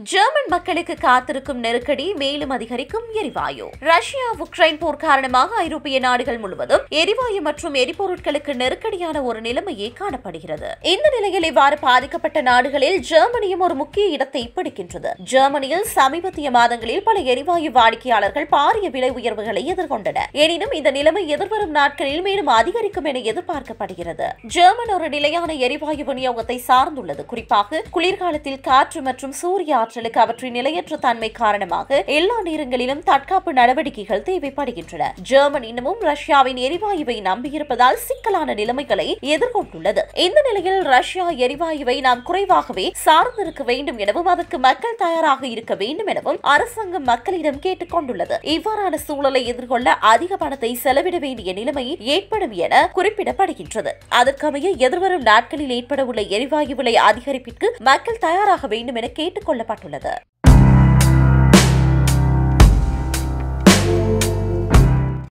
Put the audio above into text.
German மக்களுக்கு காத்திருக்கும் நெருக்கடி மேலும் அதிகரிக்கும் எரிவாயு ரஷ்யா உக்ரைன் போர் காரணமாக ஐரோப்பிய நாடுகள் முழுவதும் எரிவாயு மற்றும் எரிபொருட்களுக்கு நெருக்கடியான ஒரு நிலைமையே காணப்படுகிறது இந்த நிலையில் இவ்வாறு பாதிக்கப்பட்ட நாடுகளில் ஜெர்மனியும் ஒரு முக்கிய இடத்தை பிடிக்கின்றது ஜெர்மனியில் சமீபத்திய மாதங்களில் பல எரிவாயு வாடிக்கையாளர்கள் பாரிய விலை உயர்வுகளை எதிர்கொண்டனர் எனினும் இந்த நிலைமை எதிர்வரும் நாட்களில் மேலும் அதிகரிக்கும் என எதிர்பார்க்கப்படுகிறது ஜெர்மன் ஒரு நிலையான எரிவாயு விநியோகத்தை சார்ந்துள்ளது குறிப்பாக குளிர்காலத்தில் காற்று மற்றும் சூரிய ஆற்றலுக்கு அவற்றின் நிலையற்ற தன்மை காரணமாக எல்லா நேரங்களிலும் தற்காப்பு நடவடிக்கைகள் தேவைப்படுகின்றன ஜெர்மன் இன்னமும் ரஷ்யாவின் எரிவாயுவை நம்பியிருப்பதால் சிக்கலான நிலைமைகளை எதிர்கொண்டுள்ளது இந்த நிலையில் ரஷ்யா எரிவாயுவை நாம் குறைவாகவே சார்ந்திருக்க வேண்டும் எனவும் அதற்கு மக்கள் தயாராக இருக்க வேண்டும் எனவும் அரசாங்கம் மக்களிடம் கேட்டுக் கொண்டுள்ளது இவ்வாறான சூழலை எதிர்கொள்ள அதிக பணத்தை செலவிட வேண்டிய நிலைமை ஏற்படும் என குறிப்பிடப்படுகின்றது அதற்கமைய எதிர்வரும் நாட்களில் ஏற்பட உள்ள எரிவாயு விலை அதிகரிப்பிற்கு மக்கள் தயாராக வேண்டும் என கேட்டுக் கொள்ளப்பட்டுள்ளது